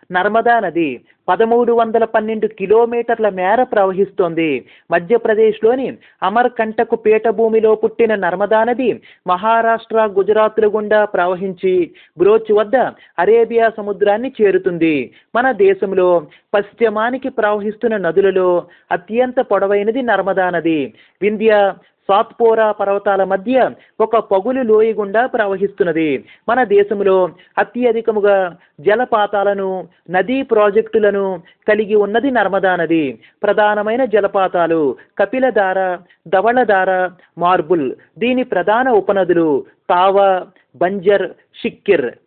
నర్మదా నది పదమూడు వందల పన్నెండు కిలోమీటర్ల మేర ప్రవహిస్తోంది మధ్యప్రదేశ్లోని అమర్కంటకు పీఠభూమిలో పుట్టిన నర్మదా నది మహారాష్ట్ర గుజరాత్ల గుండా ప్రవహించి బ్రోచ్ వద్ద అరేబియా సముద్రాన్ని చేరుతుంది మన దేశంలో పశ్చిమానికి ప్రవహిస్తున్న నదులలో అత్యంత పొడవైనది నర్మదా నది వింధ్య సాత్పోరా పర్వతాల మధ్య ఒక పగులు లోయ గుండా ప్రవహిస్తున్నది మన దేశంలో అత్యధికముగా జలపాతాలను నదీ ప్రాజెక్టులను కలిగి ఉన్నది నర్మదా నది ప్రధానమైన జలపాతాలు కపిలధార ధవళధార మార్బుల్ దీని ప్రధాన ఉపనదులు తావా బంజర్ షిక్కిర్